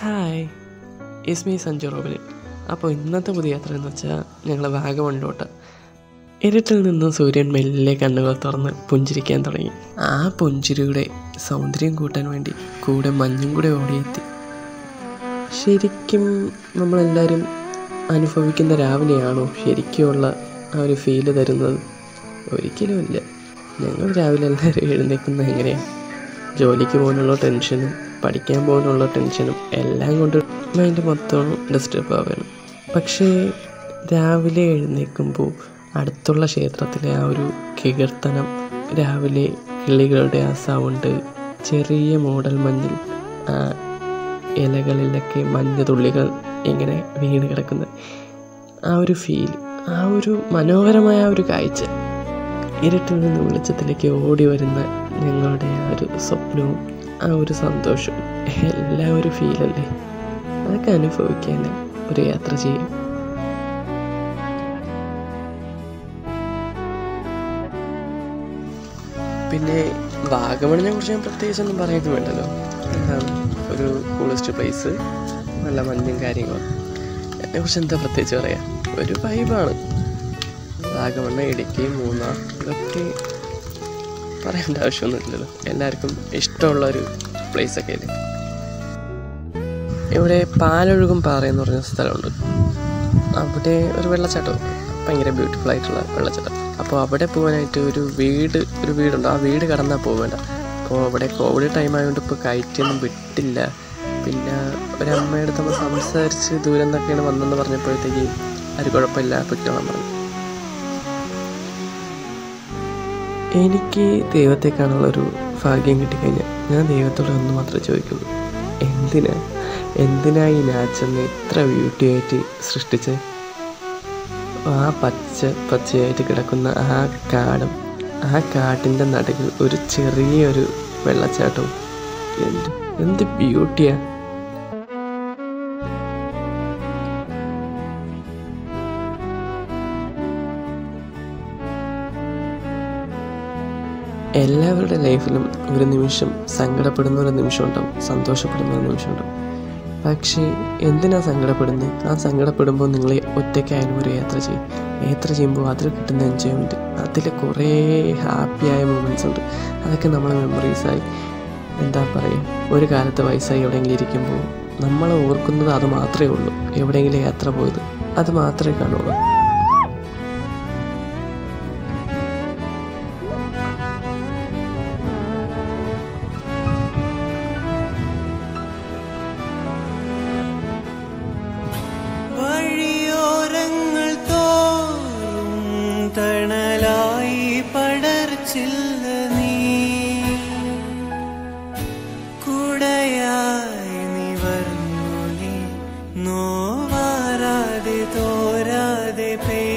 hi is me Sanju Robin അപ്പോൾ ഇന്നത്തെ പുതിയ യാത്ര എന്ന് വെച്ചാൽ ഞങ്ങൾ വാഗമണിലോട്ട് ഇരുട്ടിൽ നിന്ന് സൂര്യൻ മെല്ലെ കണ്ണുകൾ തുറന്ന് പുഞ്ചിരിക്കാൻ തുടങ്ങി ആ പുഞ്ചിരിയുടെ സൗന്ദര്യം കൂട്ടാൻ വേണ്ടി കൂടെ മഞ്ഞും കൂടെ ഓടിയെത്തി ശരിക്കും നമ്മളെല്ലാവരും അനുഭവിക്കുന്ന രാവിലെയാണോ ശരിക്കുമുള്ള ആ ഒരു ഫീല് തരുന്നത് ഒരിക്കലും ഇല്ല ഞങ്ങൾ രാവിലെ എല്ലാവരും എഴുന്നേക്കുന്നത് എങ്ങനെയാണ് ജോലിക്ക് പോകാനുള്ള ടെൻഷനും പഠിക്കാൻ പോകാനുള്ള ടെൻഷനും എല്ലാം കൊണ്ട് മൈൻഡ് മൊത്തം ഡിസ്റ്റർബ് ആവുകയാണ് പക്ഷേ രാവിലെ എഴുന്നേൽക്കുമ്പോൾ അടുത്തുള്ള ക്ഷേത്രത്തിലെ ആ ഒരു കീർത്തനം രാവിലെ കിളികളുടെ ആ സൗണ്ട് ചെറിയ മൂടൽ മഞ്ഞിൽ ആ ഇലകളിലൊക്കെ മഞ്ഞ തുള്ളികൾ ഇങ്ങനെ വീണ് കിടക്കുന്ന ആ ഒരു ഫീൽ ആ ഒരു മനോഹരമായ ആ ഒരു കാഴ്ച ഇരുട്ടിൽ നിന്ന് വെളിച്ചത്തിലേക്ക് ഓടി വരുന്ന ഞങ്ങളുടെ ആ ഒരു സ്വപ്നവും ആ ഒരു സന്തോഷവും എല്ലാം ഒരു ഫീലല്ലേ അതൊക്കെ അനുഭവിക്കാൻ ഒരു യാത്ര ചെയ്യും പിന്നെ വാഗമണിനെ കുറിച്ച് ഞാൻ പ്രത്യേകിച്ചൊന്നും പറയുന്നത് വേണ്ടല്ലോ എന്താണ് ഒരു കൂളസ്റ്റ് പ്ലേസ് നല്ല മഞ്ഞും കാര്യങ്ങളും അതിനെക്കുറിച്ച് എന്താ പ്രത്യേകിച്ച് പറയാം ഒരു വൈബാണ് വാഗമണ്ണ ഇടുക്കി മൂന്നാർ ഇതൊക്കെ പറയേണ്ട ആവശ്യമൊന്നുമില്ലല്ലോ എല്ലാവർക്കും ഇഷ്ടമുള്ള ഒരു പ്ലേസൊക്കെ അല്ലേ ഇവിടെ പാലൊഴുകും പാറ എന്ന് പറഞ്ഞ സ്ഥലമുണ്ട് അവിടെ ഒരു വെള്ളച്ചാട്ടം ഭയങ്കര ബ്യൂട്ടിഫുൾ ആയിട്ടുള്ള വെള്ളച്ചാട്ടം അപ്പോൾ അവിടെ പോകാനായിട്ട് ഒരു വീട് ഒരു വീടുണ്ട് ആ വീട് കടന്നാൽ പോവേണ്ട അപ്പോൾ അവിടെ കോവിഡ് ടൈം ആയതുകൊണ്ട് ഇപ്പോൾ കയറ്റൊന്നും വിട്ടില്ല പിന്നെ ഒരമ്മയുടെ നമ്മൾ സംസാരിച്ച് ദൂരം നിന്നൊക്കെയാണ് വന്നെന്ന് പറഞ്ഞപ്പോഴത്തേക്ക് അത് കുഴപ്പമില്ല പൊയ്ക്കോളാൻ പറഞ്ഞു എനിക്ക് ദൈവത്തെ കാണാനുള്ള ഒരു ഭാഗ്യം കിട്ടിക്കഴിഞ്ഞാൽ ഞാൻ ദൈവത്തോട് ഒന്ന് മാത്രമേ ചോദിക്കുള്ളൂ എന്തിനാ എന്തിനാ ഈ നാച്ചറിനെ ഇത്ര ബ്യൂട്ടി ആയിട്ട് സൃഷ്ടിച്ച് ആ പച്ച പച്ചയായിട്ട് കിടക്കുന്ന ആ കാടും ആ കാട്ടിൻ്റെ നടുവിൽ ഒരു ചെറിയൊരു വെള്ളച്ചാട്ടവും എന്ത് എന്ത് ബ്യൂട്ടിയാ എല്ലാവരുടെ ലൈഫിലും ഒരു നിമിഷം സങ്കടപ്പെടുന്ന ഒരു നിമിഷം ഉണ്ടാവും സന്തോഷപ്പെടുന്ന ഒരു നിമിഷം ഉണ്ടാവും പക്ഷേ എന്തിനാ സങ്കടപ്പെടുന്നത് ആ സങ്കടപ്പെടുമ്പോൾ നിങ്ങൾ ഒറ്റയ്ക്കായാലും ഒരു യാത്ര ചെയ്യും യാത്ര ചെയ്യുമ്പോൾ അതിൽ കിട്ടുന്ന എൻജോയ്മെൻറ്റ് അതിൽ കുറേ ഹാപ്പിയായ മൊമെൻറ്റ്സ് ഉണ്ട് അതൊക്കെ നമ്മളെ മെമ്മറീസായി എന്താ പറയുക ഒരു കാലത്ത് വയസ്സായി എവിടെയെങ്കിലും ഇരിക്കുമ്പോൾ നമ്മൾ ഓർക്കുന്നത് അത് മാത്രമേ ഉള്ളൂ എവിടെയെങ്കിലും യാത്ര പോയത് അത് മാത്രമേ കാണുള്ളൂ വഴിയോരങ്ങൾ തോറും തണലായി പടർച്ചില്ല നീ കുടയായി നിവർന്നു നീ നോവാറാതെ തോരാതെ പെയ്തു